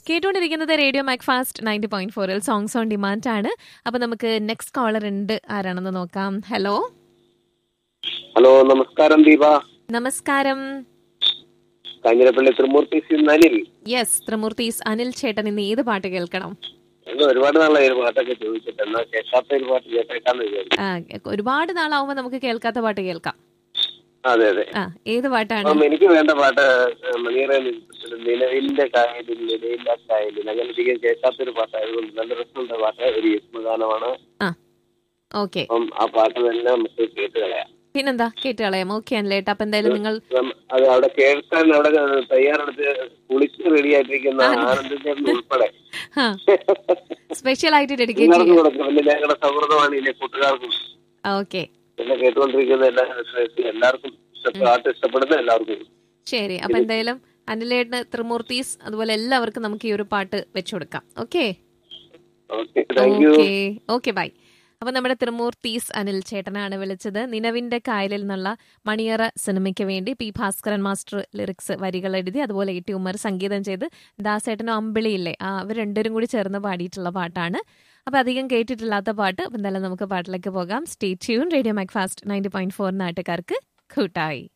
കേട്ടുകൊണ്ടിരിക്കുന്നത് radio Mac fast ninety point ഫോറിൽ songs on demand ആണ് അപ്പൊ നമുക്ക് നെക്സ്റ്റ് കോളർ ഉണ്ട് ആരാണെന്ന് നോക്കാം ഹലോ ഹലോ നമസ്കാരം ദീപ നമസ്കാരം കാഞ്ഞിരപ്പള്ളി തൃമൂർത്തി അനിൽ യെസ് ത്രിമൂർത്തീസ് അനിൽ ചേട്ടൻ ഇന്ന് ഏത് പാട്ട് കേൾക്കണം എന്ന് ഒരുപാട് നാളായി ഒരു പാട്ടൊക്കെ ചോദിച്ചിട്ട് എന്നാ കേൾക്കാത്ത ഒരു പാട്ട് കേട്ടേക്കാന്ന് വിചാരിച്ചു ആ, ഒരുപാട് നാളാവുമ്പോ നമുക്ക് കേൾക്കാത്ത പാട്ട് കേൾക്കാം അതെ അതെ ആ ഏത് പാട്ടാണ് അപ്പം എനിക്ക് വേണ്ട പാട്ട് മണിയറ നിലവിന്റെ കായലിൽ നിലയില്ല കായലിൽ അങ്ങനെ അധികം കേൾക്കാത്തൊരു പാട്ടായതുകൊണ്ട് നല്ല രസമുണ്ട് പാട്ട് ഒരു യുഗ്മഗാനമാണ് ആ ഓക്കെ അപ്പം ആ പാട്ട് തന്നെ നമുക്ക് കേട്ട് കളയാം പിന്നെന്താ കേട്ട് കളയാം ഓക്കെ അനിലേട്ടാ അപ്പൊ എന്തായാലും നിങ്ങൾ അപ്പം അത് അവിടെ കേൾക്കാൻ അവിടെ തയ്യാറെടുത്ത് കുളിച്ച് റെഡി ആയിട്ടിരിക്കുന്ന ആനന്ദചേട്ടൻ ഉൾപ്പെടെ സ്പെഷ്യൽ ആയിട്ട് ഡെഡിക്കേറ്റ് നിങ്ങൾക്ക് ചെയ്യാം കൊടുക്കും പിന്നെ ഞങ്ങളുടെ സൗഹൃദമാണ് ഇതിലെ കൂട്ടുകാർക്കും ഓക്കെ എന്നെ കേട്ടുകൊണ്ടിരിക്കുന്ന എല്ലാ listeners-നും എല്ലാവർക്കും ഇഷ്ടപ്പെട്ട പാട്ട് ഇഷ്ടപ്പെടുന്ന എല്ലാവർക്കും ശരി അപ്പൊ എന്തായാലും അനിലേട്ടന് ത്രിമൂർത്തീസ് അതുപോലെ എല്ലാവർക്കും നമുക്ക് ഈ ഒരു പാട്ട് വെച്ചു കൊടുക്കാം okay okay thank you okay okay bye അപ്പൊ നമ്മുടെ തിരുമൂർത്തീസ് അനിൽ ചേട്ടനാണ് വിളിച്ചത് നിലവിന്റെ കായലിൽ നിന്നുള്ള മണിയറ സിനിമയ്ക്ക് വേണ്ടി പി ഭാസ്കരൻ മാസ്റ്റർ ലിറിക്സ് വരികൾ എഴുതി അതുപോലെ ഇ ടി ഉമ്മർ സംഗീതം ചെയ്ത് ദാസേട്ടനും അമ്പിളിയില്ലേ ആ അവർ രണ്ടുപേരും കൂടി ചേർന്ന് പാടിയിട്ടുള്ള പാട്ടാണ് അപ്പൊ അധികം കേട്ടിട്ടില്ലാത്ത പാട്ട് അപ്പൊ എന്തായാലും നമുക്ക് പാട്ടിലേക്ക് പോകാം stay tune radio Mac fast ninety point four നാട്ടുകാർക്ക് കൂട്ടായി